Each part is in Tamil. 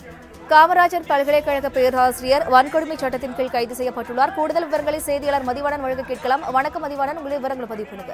காமராஜர் பல்கலைக்கழக பேராசிரியர் வன்கொடுமை சட்டத்தின் கீழ் கைது செய்யப்பட்டுள்ளார் கூடுதல் விவரங்களை செய்தியாளர் மதிவாணன் வழங்க கேட்கலாம் வணக்கம் மதிவாணன் உங்களுடைய விவரங்களை பதிவு பண்ணுங்க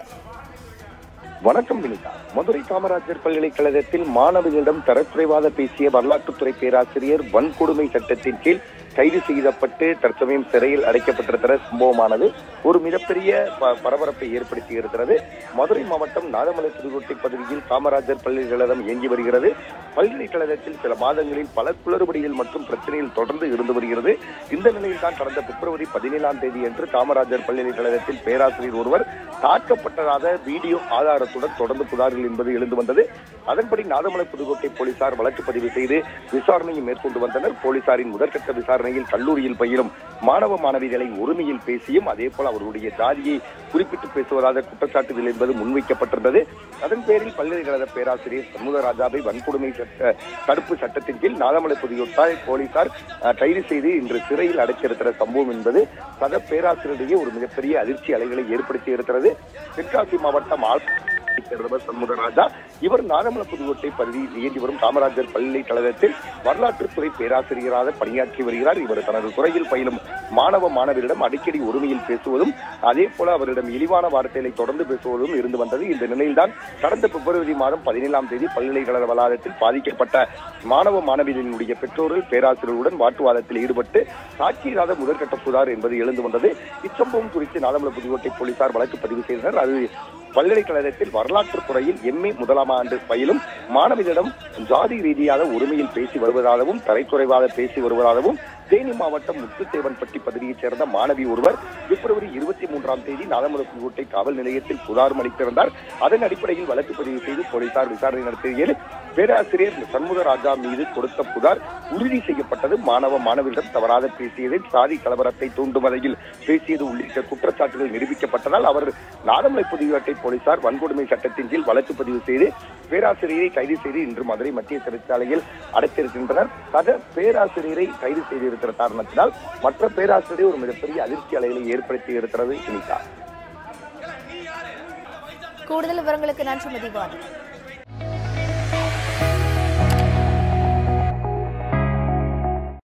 வணக்கம் வினிதா மதுரை காமராஜர் பல்கலைக்கழகத்தில் மாணவிகளிடம் தரக்குறைவாக பேசிய வரலாற்றுத்துறை பேராசிரியர் வன்கொடுமை சட்டத்தின் கீழ் கைது செய்யப்பட்டு தற்சமயம் சிறையில் அடைக்கப்பட்டிருக்கிற சம்பவமானது ஒரு மிகப்பெரிய ப- பரபரப்பை ஏற்படுத்தி இருக்கிறது மதுரை மாவட்டம் நாதமலை புதுக்கோட்டை பகுதியில் காமராஜர் பல்கலைக்கழகம் இயங்கி வருகிறது பல்கலைக்கழகத்தில் சில மாதங்களில் பல குளறுபடிகள் மற்றும் பிரச்சனைகள் தொடர்ந்து இருந்து வருகிறது இந்த நிலையில் தான் கடந்த பிப்ரவரி பதினேழாம் தேதி அன்று காமராஜர் பல்கலைக்கழகத்தில் பேராசிரியர் ஒருவர் தாக்கப்பட்டதாக வீடியோ ஆதாரத்துடன் தொடர்ந்து புகார்கள் என்பது எழுந்து வந்தது அதன்படி நாதமலை புதுக்கோட்டை போலீசார் வழக்கு பதிவு செய்து விசாரணையை மேற்கொண்டு வந்தனர் போலீசாரின் முதற்கட்ட விசாரணையில் கல்லூரியில் பயிலும் மாணவ மாணவிகளை ஒருமையில் பேசியும் அதே போல அவர்களுடைய ஜாதியை குறிப்பிட்டு பேசுவதாக குற்றச்சாட்டுகள் என்பது முன்வைக்கப்பட்டிருந்தது அதன் பேரில் பல்கலைக்கழக பேராசிரியர் சண்முகராஜாவை வன்கொடுமை சட்ட தடுப்பு சட்டத்தின் கீழ் நாதமலை புதுக்கோட்டை போலீசார் அஹ், கைது செய்து இன்று சிறையில் அடைத்திருக்கிற சம்பவம் என்பது சக பேராசிரியரிடையே ஒரு மிகப்பெரிய அதிர்ச்சி அலைகளை ஏற்படுத்தி இருக்கிறது தென்காசி மாவட்டம் ஆல் சேர்ந்தவர் சண்முகராஜா இவர் நாதமல புதுக்கோட்டை பகுதியில் இயங்கி வரும் காமராஜர் பல்கலைக்கழகத்தில் வரலாற்றுத்துறை பேராசிரியராக பணியாற்றி வருகிறார் இவர் தனது துறையில் பயிலும் மாணவ மாணவரிடம் அடிக்கடி ஒருமையில் பேசுவதும் அதே போல அவரிடம் இழிவான வார்த்தைகளை தொடர்ந்து பேசுவதும் இருந்து வந்தது இந்த நிலையில்தான் கடந்த பிப்ரவரி மாதம் பதினேழாம் தேதி பல்கலைக்கழக வளாகத்தில் பாதிக்கப்பட்ட மாணவ மாணவிகளினுடைய பெற்றோர்கள் பேராசிரியர்களுடன் வாக்குவாதத்தில் ஈடுபட்டு சாட்சியில்லாத முதற்கட்ட புகார் என்பது எழுந்து வந்தது இச்சம்பவம் குறித்து நாதமல புதுக்கோட்டை போலீசார் வழக்கு பதிவு செய்தனர் அது பல்கலைக்கழகத்தில் வரலாற்று துறையில் எம்ஏ முதலாம் ஆண்டு பயிலும் மாணவிகளிடம் ஜாதி ரீதியாக ஒருமையில் பேசி வருவதாகவும் தரைக்குறைவாக பேசி வருவதாகவும் தேனி மாவட்டம் முத்துத்தேவன்பட்டி பகுதியைச் சேர்ந்த மாணவி ஒருவர் பிப்ரவரி இருபத்தி மூன்றாம் தேதி நாதமுல புதுக்கோட்டை காவல் நிலையத்தில் புகாரும் அளித்திருந்தார் அதன் அடிப்படையில் வழக்கு பதிவு செய்து போலீசார் விசாரணை நடத்தியதில் பேராசிரியர் சண்முகராஜா மீது கொடுத்த புகார் உறுதி செய்யப்பட்டது மாணவ மாணவரிடம் தவறாக பேசியது சாதி கலவரத்தை தூண்டும் வகையில் பேசியது உள்ளிட்ட குற்றச்சாட்டுகள் நிரூபிக்கப்பட்டதால் அவர் நாதமலை புதுக்கோட்டை போலீசார் வன்கொடுமை சட்டத்தின் கீழ் வழக்கு பதிவு செய்து பேராசிரியரை கைது செய்து இன்று மதுரை மத்திய சிறைச்சாலையில் அடைத்திருக்கின்றனர் சக பேராசிரியரை கைது செய்திருக்கிற காரணத்தினால் மற்ற பேராசிரியர் ஒரு மிகப்பெரிய அதிர்ச்சி அலைகளை ஏற்படுத்தி இருக்கிறது சுனிதா கூடுதல் விவரங்களுக்கு நன்றி மதிவாணன்